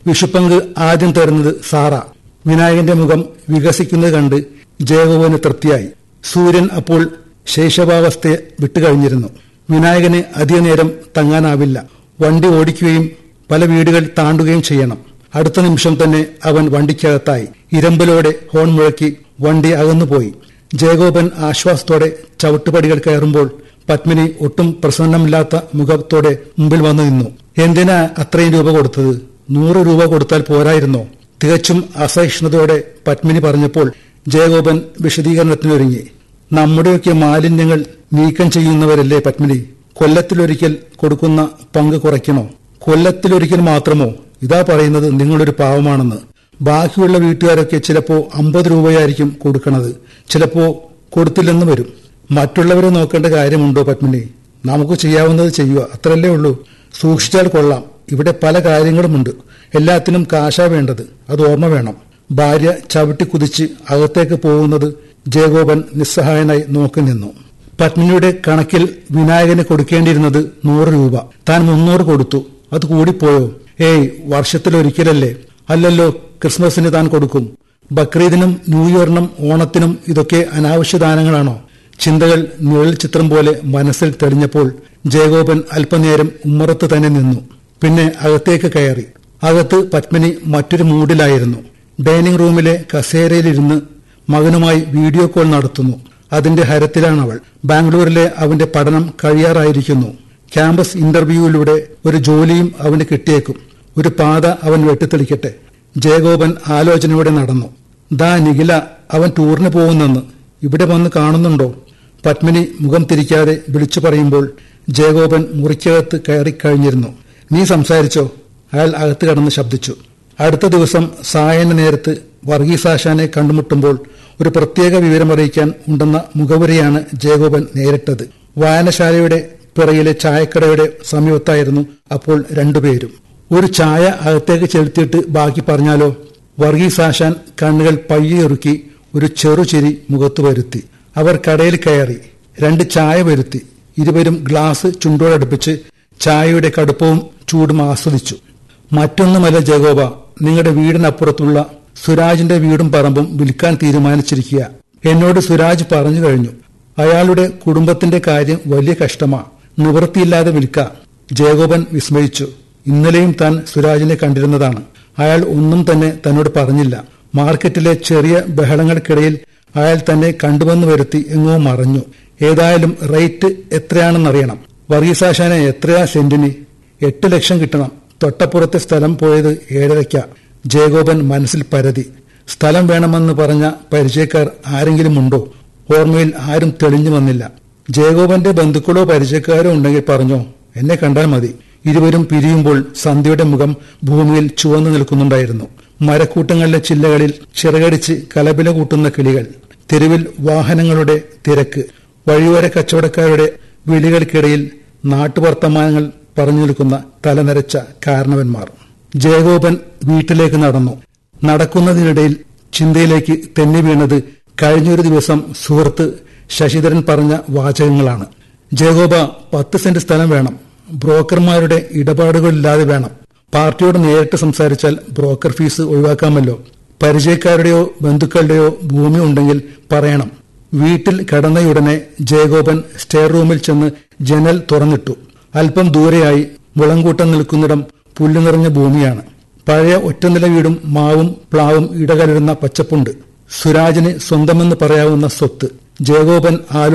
വിഷുപ്പങ്ക് ആദ്യം തരുന്നത് സാറ വിനായകന്റെ മുഖം വികസിക്കുന്നത് കണ്ട് ജയഗോപന് തൃപ്തിയായി സൂര്യൻ അപ്പോൾ ശൈശവാവസ്ഥയെ വിട്ടുകഴിഞ്ഞിരുന്നു വിനായകന് അധികനേരം തങ്ങാനാവില്ല വണ്ടി ഓടിക്കുകയും പല വീടുകൾ താണ്ടുകയും ചെയ്യണം അടുത്ത നിമിഷം തന്നെ അവൻ വണ്ടിക്കകത്തായി ഇരമ്പലോടെ ഹോൺ മുഴക്കി വണ്ടി അകന്നുപോയി ജയഗോപൻ ആശ്വാസത്തോടെ ചവിട്ടുപടികൾ കയറുമ്പോൾ പത്മിനി ഒട്ടും പ്രസന്നമില്ലാത്ത മുഖത്തോടെ മുമ്പിൽ വന്നു നിന്നു എന്തിനാ അത്രയും രൂപ കൊടുത്തത് നൂറ് രൂപ കൊടുത്താൽ പോരായിരുന്നോ തികച്ചും അസഹിഷ്ണുതയോടെ പത്മിനി പറഞ്ഞപ്പോൾ ജയഗോപൻ വിശദീകരണത്തിനൊരുങ്ങി നമ്മുടെയൊക്കെ മാലിന്യങ്ങൾ നീക്കം ചെയ്യുന്നവരല്ലേ പത്മിനി കൊല്ലത്തിലൊരിക്കൽ കൊടുക്കുന്ന പങ്ക് കുറയ്ക്കണോ കൊല്ലത്തിലൊരിക്കൽ മാത്രമോ ഇതാ പറയുന്നത് നിങ്ങളൊരു പാവമാണെന്ന് ബാക്കിയുള്ള വീട്ടുകാരൊക്കെ ചിലപ്പോ അമ്പത് രൂപയായിരിക്കും കൊടുക്കണത് ചിലപ്പോ കൊടുത്തില്ലെന്ന് വരും മറ്റുള്ളവരെ നോക്കേണ്ട കാര്യമുണ്ടോ പത്മിനി നമുക്ക് ചെയ്യാവുന്നത് ചെയ്യുക അത്രല്ലേ ഉള്ളൂ സൂക്ഷിച്ചാൽ കൊള്ളാം ഇവിടെ പല കാര്യങ്ങളുമുണ്ട് എല്ലാത്തിനും കാശാ വേണ്ടത് അത് ഓർമ്മ വേണം ഭാര്യ ചവിട്ടി കുതിച്ച് അകത്തേക്ക് പോകുന്നത് ജയഗോപൻ നിസ്സഹായനായി നോക്കി നിന്നു പത്മിനിയുടെ കണക്കിൽ വിനായകന് കൊടുക്കേണ്ടിയിരുന്നത് നൂറ് രൂപ താൻ മുന്നൂറ് കൊടുത്തു അത് കൂടിപ്പോയോ ഏയ് വർഷത്തിലൊരിക്കലല്ലേ അല്ലല്ലോ ക്രിസ്മസിന് താൻ കൊടുക്കും ബക്രീദിനും ന്യൂ ഇയറിനും ഓണത്തിനും ഇതൊക്കെ അനാവശ്യ ദാനങ്ങളാണോ ചിന്തകൾ നിഴൽ ചിത്രം പോലെ മനസ്സിൽ തെളിഞ്ഞപ്പോൾ ജയഗോപൻ അല്പനേരം ഉമ്മറത്ത് തന്നെ നിന്നു പിന്നെ അകത്തേക്ക് കയറി അകത്ത് പത്മിനി മറ്റൊരു മൂഡിലായിരുന്നു ഡൈനിങ് റൂമിലെ കസേരയിലിരുന്ന് മകനുമായി വീഡിയോ കോൾ നടത്തുന്നു അതിന്റെ ഹരത്തിലാണ് അവൾ ബാംഗ്ലൂരിലെ അവന്റെ പഠനം കഴിയാറായിരിക്കുന്നു ക്യാമ്പസ് ഇന്റർവ്യൂവിലൂടെ ഒരു ജോലിയും അവന് കിട്ടിയേക്കും ഒരു പാത അവൻ വെട്ടിത്തെളിക്കട്ടെ ജയഗോപൻ ആലോചനയോടെ നടന്നു ദാ നിഖില അവൻ ടൂറിന് പോകുന്നെന്ന് ഇവിടെ വന്ന് കാണുന്നുണ്ടോ പത്മിനി മുഖം തിരിക്കാതെ വിളിച്ചു പറയുമ്പോൾ ജയഗോപൻ മുറിക്കകത്ത് കയറിക്കഴിഞ്ഞിരുന്നു നീ സംസാരിച്ചോ അയാൾ അകത്ത് കടന്ന് ശബ്ദിച്ചു അടുത്ത ദിവസം സായന നേരത്ത് വർഗീസാശാനെ കണ്ടുമുട്ടുമ്പോൾ ഒരു പ്രത്യേക വിവരമറിയിക്കാൻ ഉണ്ടെന്ന മുഖവരിയാണ് ജയഗോപൻ നേരിട്ടത് വായനശാലയുടെ പിറയിലെ ചായക്കടയുടെ സമീപത്തായിരുന്നു അപ്പോൾ രണ്ടുപേരും ഒരു ചായ അകത്തേക്ക് ചെലുത്തിയിട്ട് ബാക്കി പറഞ്ഞാലോ വർഗീസാശാൻ കണ്ണുകൾ പയ്യൊറുക്കി ഒരു ചെറുചിരി മുഖത്ത് വരുത്തി അവർ കടയിൽ കയറി രണ്ട് ചായ വരുത്തി ഇരുവരും ഗ്ലാസ് ചുണ്ടോടടുപ്പിച്ച് ചായയുടെ കടുപ്പവും ചൂടും ആസ്വദിച്ചു മറ്റൊന്നുമല്ല ജഗോബ നിങ്ങളുടെ വീടിനപ്പുറത്തുള്ള സുരാജിന്റെ വീടും പറമ്പും വിൽക്കാൻ തീരുമാനിച്ചിരിക്കുക എന്നോട് സുരാജ് പറഞ്ഞു കഴിഞ്ഞു അയാളുടെ കുടുംബത്തിന്റെ കാര്യം വലിയ കഷ്ടമാ നിവൃത്തിയില്ലാതെ വിൽക്കാം ജയഗോപൻ വിസ്മയിച്ചു ഇന്നലെയും താൻ സുരാജിനെ കണ്ടിരുന്നതാണ് അയാൾ ഒന്നും തന്നെ തന്നോട് പറഞ്ഞില്ല മാർക്കറ്റിലെ ചെറിയ ബഹളങ്ങൾക്കിടയിൽ അയാൾ തന്നെ കണ്ടുവന്ന് വരുത്തി എങ്ങോ മറഞ്ഞു ഏതായാലും റേറ്റ് എത്രയാണെന്നറിയണം വർഗീസാശാനെ എത്രയാ സെന്റിന് എട്ട് ലക്ഷം കിട്ടണം തൊട്ടപ്പുറത്തെ സ്ഥലം പോയത് ഏഴരയ്ക്ക ജയഗോപൻ മനസ്സിൽ പരതി സ്ഥലം വേണമെന്ന് പറഞ്ഞ പരിചയക്കാർ ആരെങ്കിലും ഉണ്ടോ ഓർമ്മയിൽ ആരും തെളിഞ്ഞു വന്നില്ല ജയഗോപന്റെ ബന്ധുക്കളോ പരിചയക്കാരോ ഉണ്ടെങ്കിൽ പറഞ്ഞോ എന്നെ കണ്ടാൽ മതി ഇരുവരും പിരിയുമ്പോൾ സന്ധ്യയുടെ മുഖം ഭൂമിയിൽ ചുവന്നു നിൽക്കുന്നുണ്ടായിരുന്നു മരക്കൂട്ടങ്ങളിലെ ചില്ലകളിൽ ചിറകടിച്ച് കലപില കൂട്ടുന്ന കിളികൾ തെരുവിൽ വാഹനങ്ങളുടെ തിരക്ക് വഴിയോര കച്ചവടക്കാരുടെ വിളികൾക്കിടയിൽ നാട്ടുവർത്തമാനങ്ങൾ പറഞ്ഞു നിൽക്കുന്ന തലനരച്ച കാരണവന്മാർ ജയഗോപൻ വീട്ടിലേക്ക് നടന്നു നടക്കുന്നതിനിടയിൽ ചിന്തയിലേക്ക് തെന്നി വീണത് കഴിഞ്ഞൊരു ദിവസം സുഹൃത്ത് ശശിധരൻ പറഞ്ഞ വാചകങ്ങളാണ് ജയഗോപ പത്ത് സെന്റ് സ്ഥലം വേണം ബ്രോക്കർമാരുടെ ഇടപാടുകളില്ലാതെ വേണം പാർട്ടിയോട് നേരിട്ട് സംസാരിച്ചാൽ ബ്രോക്കർ ഫീസ് ഒഴിവാക്കാമല്ലോ പരിചയക്കാരുടെയോ ബന്ധുക്കളുടെയോ ഭൂമി ഉണ്ടെങ്കിൽ പറയണം വീട്ടിൽ കടന്നയുടനെ ജയഗോപൻ സ്റ്റെയർ റൂമിൽ ചെന്ന് ജനൽ തുറന്നിട്ടു അല്പം ദൂരെയായി മുളങ്കൂട്ടം നിൽക്കുന്നിടം പുല്ലു നിറഞ്ഞ ഭൂമിയാണ് പഴയ ഒറ്റനില വീടും മാവും പ്ലാവും ഇടകലരുന്ന പച്ചപ്പുണ്ട് സുരാജിന് സ്വന്തമെന്ന് പറയാവുന്ന സ്വത്ത് ജയഗോപൻ ആലോ